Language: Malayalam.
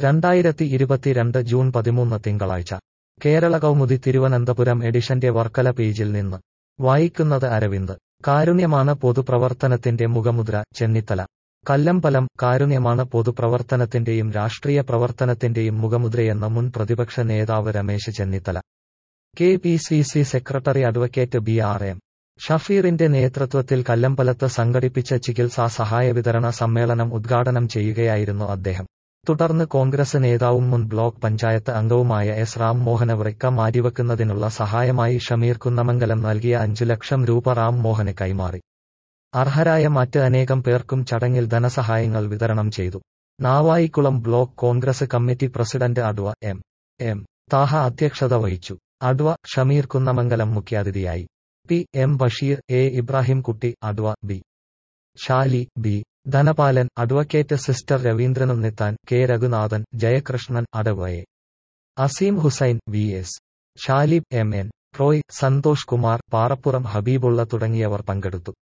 രണ്ടായിരത്തി ഇരുപത്തിരണ്ട് ജൂൺ പതിമൂന്ന് തിങ്കളാഴ്ച കേരള കൗമുദി തിരുവനന്തപുരം എഡിഷന്റെ വർക്കല പേജിൽ നിന്ന് വായിക്കുന്നത് അരവിന്ദ് കാരുണ്യമാണ് പൊതുപ്രവർത്തനത്തിന്റെ മുഖമുദ്ര ചെന്നിത്തല കല്ലമ്പലം കാരുണ്യമാണ് പൊതുപ്രവർത്തനത്തിന്റെയും രാഷ്ട്രീയ പ്രവർത്തനത്തിന്റെയും മുഖമുദ്രയെന്ന് മുൻ പ്രതിപക്ഷ നേതാവ് Ramesh Chennithala K P C C secretary advocate B R M ഷഫീറിന്റെ നേതൃത്വത്തിൽ കല്ലമ്പലത്ത് സംഘടിപ്പിച്ച ചികിത്സാ സഹായ വിതരണ സമ്മേളനം ഉദ്ഘാടനം ചെയ്യുകയായിരുന്നു അദ്ദേഹം തുടർന്ന് കോൺഗ്രസ് നേതാവും മുൻ ബ്ലോക്ക് പഞ്ചായത്ത് അംഗവുമായ എസ് റാം മോഹന വൃക്ക മാറ്റിവെക്കുന്നതിനുള്ള സഹായമായി ഷമീർ കുന്നമംഗലം നൽകിയ അഞ്ചു ലക്ഷം രൂപ റാം മോഹന് കൈമാറി അർഹരായ മറ്റ് അനേകം പേർക്കും ചടങ്ങിൽ ധനസഹായങ്ങൾ വിതരണം ചെയ്തു Navaikulam block Congress committee president adv M M Thaha അധ്യക്ഷത വഹിച്ചു അഡ്വ ഷമീർ കുന്നമംഗലം മുഖ്യാതിഥിയായി P M Basheer A Ibrahimkutty adv B Shali B Dhanapalan advocate sister Raveendranunnithan K Raghunathan Jayakrishnan അടവയെ Azeem Hussain V S Shalib M N Roy Santhosh Kumar Parappuram Habeebulla തുടങ്ങിയവർ പങ്കെടുത്തു